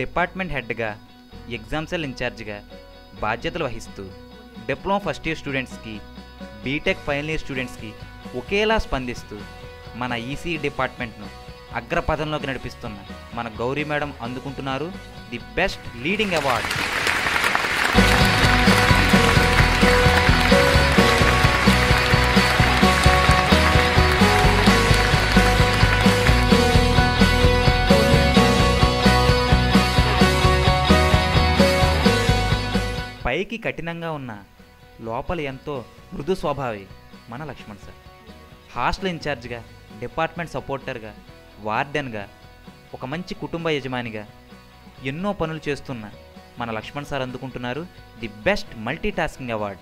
Department హెడ్గా exam cell ఇన్ఛార్జిగా బాధ్యతలు వహిస్తూ డిప్లొమా ఫస్ట్ ఇయర్ స్టూడెంట్స్కి బీటెక్ ఫైనల్ ఇయర్ స్టూడెంట్స్కి ఒకేలా స్పందిస్తూ మన ఈసీ డిపార్ట్మెంట్ను అగ్రపథంలోకి నడిపిస్తున్న మన గౌరీ మేడం అందుకుంటున్నారు ది బెస్ట్ లీడింగ్ అవార్డ్ పైకి కఠినంగా ఉన్న లోపల ఎంతో మృదు స్వభావి మన లక్ష్మణ్ సార్ హాస్టల్ ఇన్ఛార్జ్గా డిపార్ట్మెంట్ సపోర్టర్గా వార్డెన్గా ఒక మంచి కుటుంబ యజమానిగా ఎన్నో పనులు చేస్తున్న మన లక్ష్మణ్ సార్ అందుకుంటున్నారు the best multi tasking award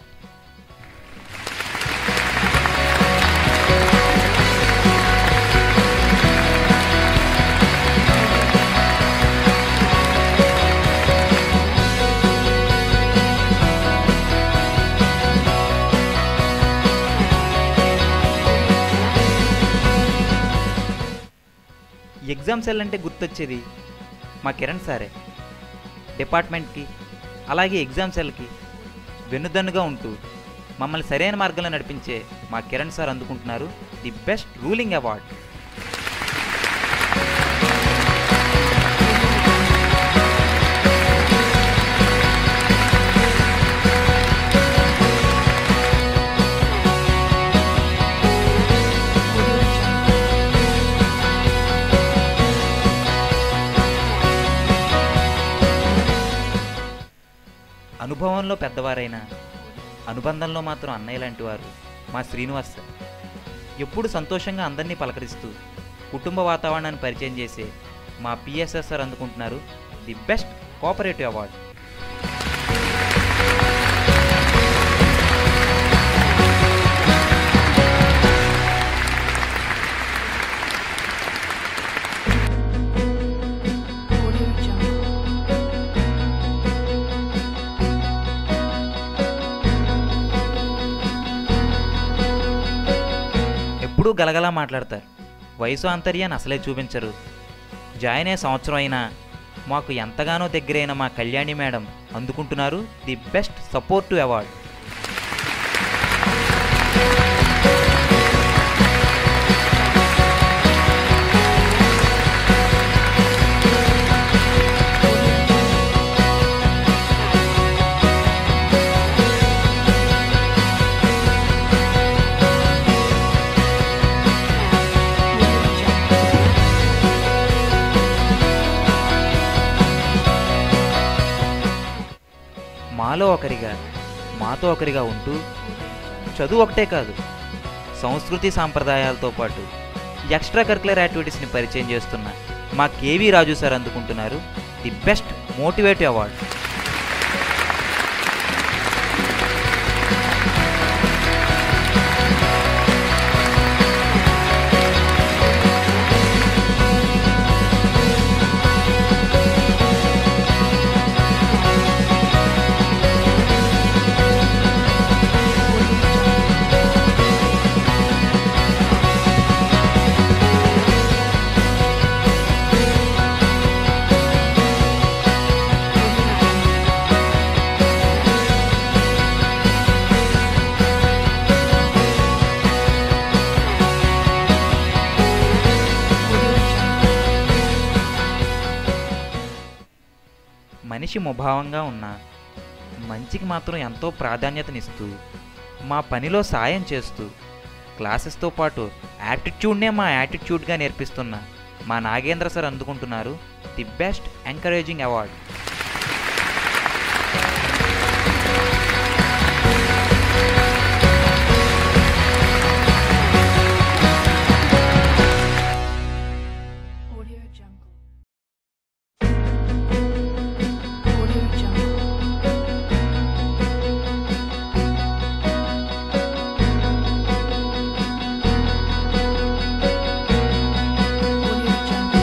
exam cell అంటే గుర్తొచ్చేది మా కిరణ్ సారే డిపార్ట్మెంట్కి అలాగే ఎగ్జామ్ సెల్కి వెన్నుదన్నుగా ఉంటూ మమ్మల్ని సరైన మార్గంలో నడిపించే మా కిరణ్ సార్ అందుకుంటున్నారు ది బెస్ట్ రూలింగ్ అవార్డ్ అనుభవంలో పెద్దవారైన అనుబంధంలో మాత్రం అన్నయ్య లాంటి వారు మా శ్రీనివాస్ సార్ ఎప్పుడు సంతోషంగా అందరినీ పలకరిస్తూ కుటుంబ వాతావరణాన్ని పరిచయం చేసే మా పిఎస్ఎస్ సార్ అందుకుంటున్నారు the best cooperative award Audio Jungle. ఎప్పుడూ గలగలా మాట్లాడతారు వయసు అంతర్యాన్ని అసలే చూపించరు జాయిన్ అయ్యే సంవత్సరం అయినా మాకు ఎంతగానో దగ్గరైన మా కళ్యాణి మేడం అందుకుంటున్నారు the best supportive award Audio Jungle. మాలో ఒకరిగా మాతో ఒకరిగా ఉంటూ చదువు ఒకటే కాదు సంస్కృతి సాంప్రదాయాలతో పాటు ఎక్స్ట్రా కరికులర్ యాక్టివిటీస్ని పరిచయం చేస్తున్న మా కేవీ రాజు సార్ అందుకుంటున్నారు ది బెస్ట్ మోటివేటివ్ అవార్డ్ మనిషి ముభావంగా ఉన్న మంచికి మాత్రం ఎంతో ప్రాధాన్యతనిస్తూ మా పనిలో సాయం చేస్తూ క్లాసెస్తో పాటు యాటిట్యూడ్నే మా యాటిట్యూడ్గా నేర్పిస్తున్న మా నాగేంద్ర సార్ అందుకుంటున్నారు the best encouraging award Audio Jungle. Audio Jungle. Audio Jungle.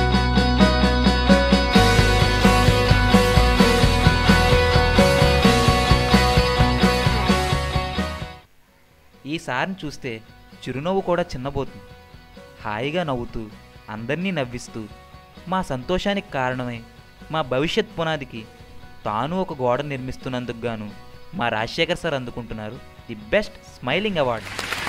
ఈ సార్ని చూస్తే చిరునవ్వు కూడా చిన్నబోతుంది హాయిగా నవ్వుతూ అందరినీ నవ్విస్తూ మా సంతోషానికి కారణమై మా భవిష్యత్ పునాదికి తాను ఒక గోడ నిర్మిస్తున్నందుకు గాను మా రాజశేఖర్ సార్ అందుకుంటున్నారు ది బెస్ట్ స్మైలింగ్ అవార్డ్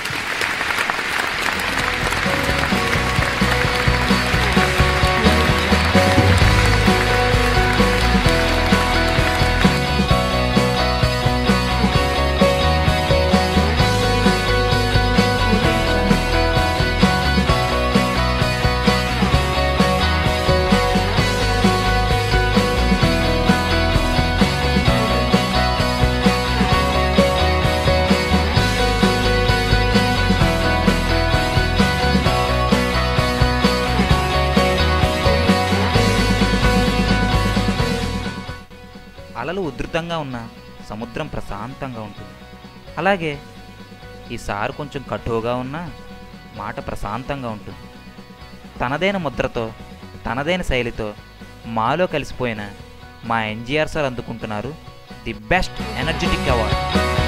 అలలు ఉధృతంగా ఉన్న సముద్రం ప్రశాంతంగా ఉంటుంది అలాగే ఈ సారు కొంచెం కఠోగా ఉన్నా మాట ప్రశాంతంగా ఉంటుంది తనదైన ముద్రతో తనదైన శైలితో మాలో కలిసిపోయిన మా ఎన్జిఆర్ సార్ అందుకుంటున్నారు ది బెస్ట్ ఎనర్జెటిక్ అవార్డ్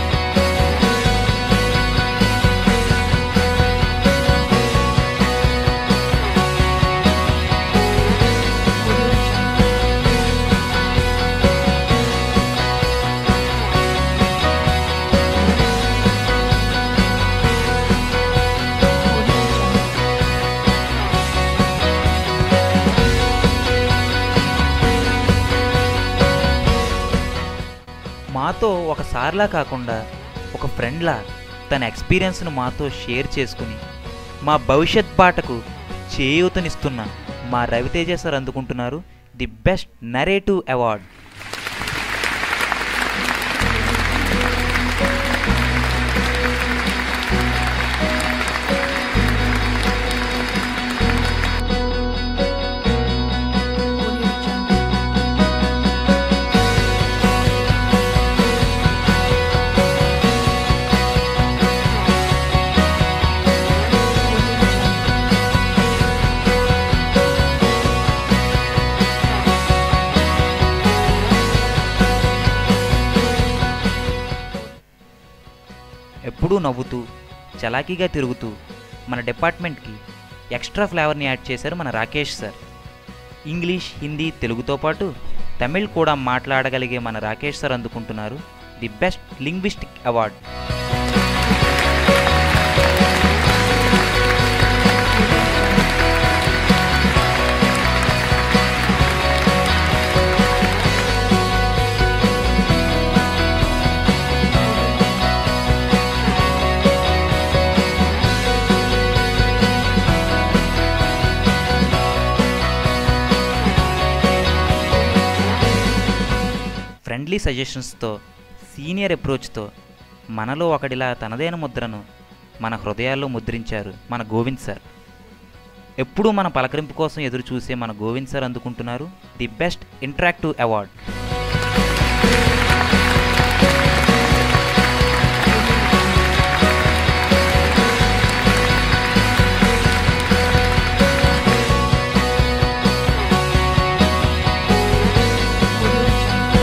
మాతో ఒక సార్లా కాకుండా ఒక ఫ్రెండ్లా తన ఎక్స్పీరియన్స్ను మాతో షేర్ చేసుకుని మా భవిష్యత్ బాటకు చేయూతనిస్తున్న మా రవితేజ సార్ అందుకుంటున్నారు the best narrative award Audio Jungle. Audio Jungle. ఎప్పుడూ నవ్వుతూ చలాకీగా తిరుగుతూ మన డిపార్ట్మెంట్కి ఎక్స్ట్రా ఫ్లేవర్ని యాడ్ చేశారు మన రాకేష్ సార్ ఇంగ్లీష్ హిందీ తెలుగుతో పాటు తమిళ్ కూడా మాట్లాడగలిగే మన రాకేష్ సార్ అందుకుంటున్నారు the best linguistic award friendly సజెషన్స్తో సీనియర్ అప్రోచ్తో మనలో ఒకడిలా తనదైన ముద్రను మన హృదయాల్లో ముద్రించారు మన గోవింద్ సార్ ఎప్పుడూ మన పలకరింపు కోసం ఎదురు చూసే మన గోవింద్ సార్ అందుకుంటున్నారు the best interactive award Audio Jungle.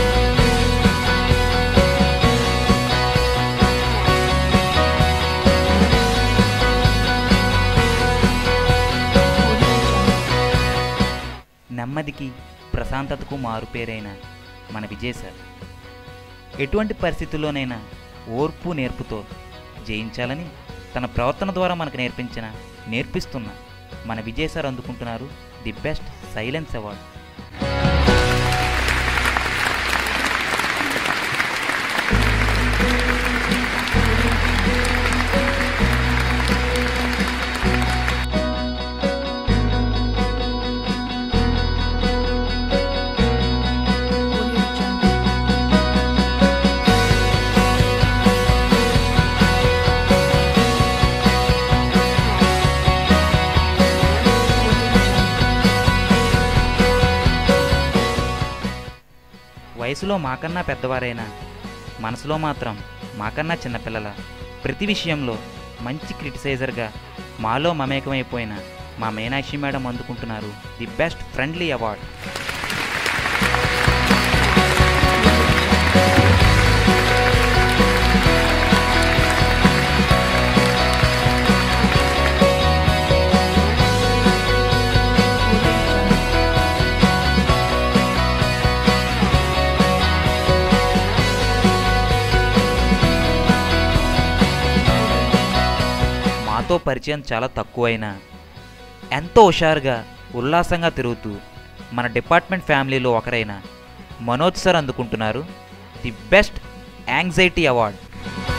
Audio Jungle. నెమ్మదికి ప్రశాంతతకు మారుపేరైన మన విజయ్ సార్ ఎటువంటి పరిస్థితుల్లోనైనా ఓర్పు నేర్పుతో జయించాలని తన ప్రవర్తన ద్వారా మనకు నేర్పించిన నేర్పిస్తున్న మన విజయ్ సార్ అందుకుంటున్నారు the best silence award Audio Jungle. Audio Jungle. వయసులో మాకన్నా పెద్దవారైనా మనసులో మాత్రం మాకన్నా చిన్నపిల్లల ప్రతి విషయంలో మంచి క్రిటిసైజర్గా మాలో మమేకమైపోయిన మా మీనాక్షి మేడం అందుకుంటున్నారు the best friendly award Audio Jungle. మనతో పరిచయం చాలా తక్కువైనా ఎంతో హుషారుగా ఉల్లాసంగా తిరుగుతూ మన డిపార్ట్మెంట్ ఫ్యామిలీలో ఒకరైన మనోజ్ సార్ అందుకుంటున్నారు ది బెస్ట్ యాంగ్జైటీ అవార్డ్